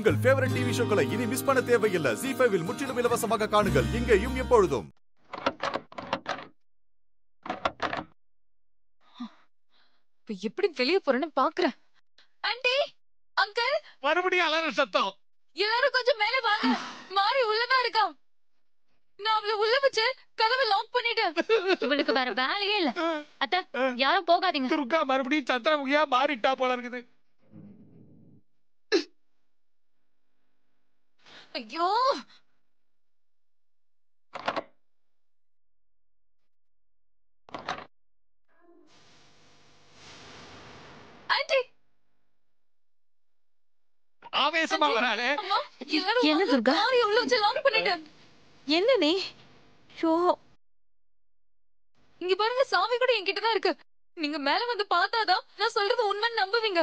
உங்கள் favourite TV ஷோக்களை இனி miss பண்ண தேவையில்லை ஜி ஃபைவில் முற்றிலும் இலவசமாக காணுங்கள் இங்கேயும் எப்பொழுதும் இப்ப எப்படி வெளிய போறேன்னு பாக்குறேன் ஆண்டி அங்கிள் மறுபடியும் அலற சத்தம் எல்லாரும் கொஞ்சம் மேல வாங்க மாறி உள்ளதான் இருக்கான் நான் அவளை உள்ள வச்சு கதவை லாக் பண்ணிட்டேன் இவளுக்கு வேற வேலையே இல்ல அத்த யாரும் போகாதீங்க துர்கா மறுபடியும் சந்திரமுகியா மாறிட்டா போல இருக்குது ஐயோ ஆண்டி ஆவேசமா வராளே அம்மா எல்லாரும் என்ன வாங்க. துர்கா? மாறி உள்ள வச்சு லாக் பண்ணிட்டேன் என்ன நீ ஷோ இங்க பாருங்க சாவி கூட என்கிட்ட தான் இருக்கு நீங்க மேல வந்து பார்த்தாதான் நான் சொல்றது உண்மைன்னு நம்புவீங்க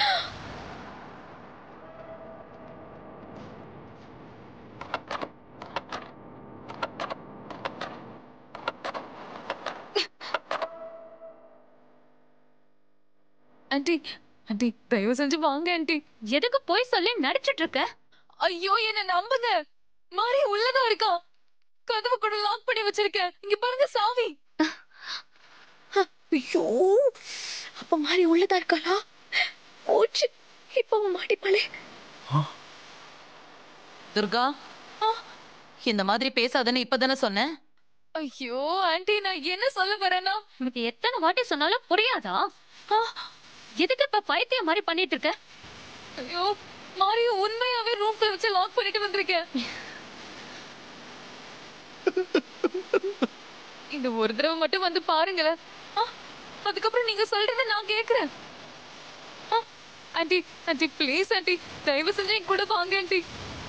ஆண்டி ஆண்டி தயவு செஞ்சு வாங்க ஆண்டி எதுக்கு போய் சொல்லி நடிச்சிட்டு இருக்க ஐயோ என்ன நம்புங்க மாறி உள்ளதா இருக்கா கதவு கூட லாக் பண்ணி வச்சிருக்கேன் இங்க பாருங்க சாவி ஐயோ அப்ப மாதிரி உள்ளதா இருக்காளா போச்சு இப்ப அவன் மாட்டிப்பாளே துர்கா இந்த மாதிரி பேசாதன்னு இப்பதானே சொன்னேன் ஐயோ ஆண்டி நான் என்ன சொல்ல வரேன்னா உனக்கு எத்தனை வாட்டி சொன்னாலும் புரியாதா ஆ, எதுக்கு இப்ப பைத்தியம் மாதிரி பண்ணிட்டு இருக்க ஐயோ மாறி உண்மையாவே ரூம்குள்ள வச்சு லாக் பண்ணிட்டு வந்திருக்கேன் இந்த ஒரு தடவை மட்டும் வந்து பாருங்களேன் ஆ, அதுக்கப்புறம் நீங்க சொல்றதை நான் கேக்குறேன் ஆ, ஆண்டி ஆண்டி ப்ளீஸ் ஆண்டி தயவு செஞ்சு என் கூட வாங்க ஆண்டி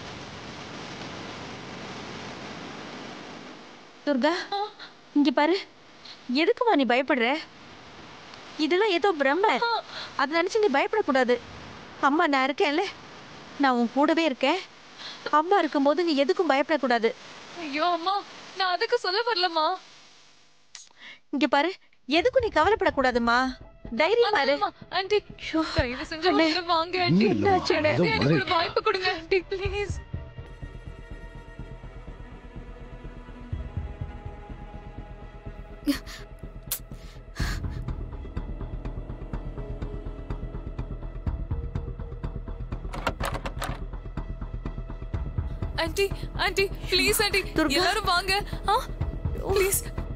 துர்கா இங்க பாரு எதுக்குமா நீ பயப்படுற இதெல்லாம் ஏதோ பிரம்ம அதை நினைச்சு நீ பயப்படக்கூடாது அம்மா நான் இருக்கேன்ல நான் உன் கூடவே இருக்கேன் அம்மா இருக்கும்போது நீ எதுக்கும் பயப்படக்கூடாது ஐயோ அம்மா நான் அதுக்கு சொல்ல வரலம்மா இங்க பாரு எதுக்கும் நீ கவலைப்படக்கூடாதுமா தைரியமா இரு அம்மா, ஆண்டி ஷோ, தயவு செஞ்சு அண்ணே. உள்ள வாங்க ஆண்டி என்னாச்சு அண்ணே? ஆண்டி, எனக்கு ஒரு வாய்ப்பு கொடுங்க aunty please aunty aunty please aunty Durga. எல்லாரும் வாங்க ஆ ப்ளீஸ்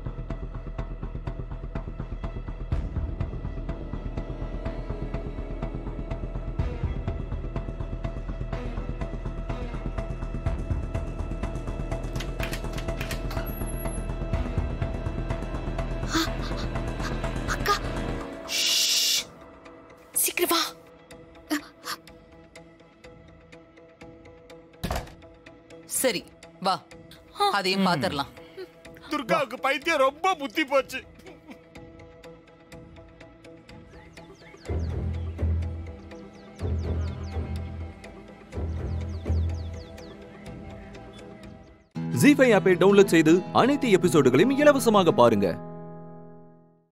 சீக்கிரம் வா சரி வா அதையும் பாத்துரலாம் துர்காவுக்கு பைத்தியம் ரொம்ப புத்தி போச்சு ஜி ஃபைவ் ஆப்பை டவுன்லோட் செய்து அனைத்து எபிசோடுகளையும் இலவசமாக பாருங்க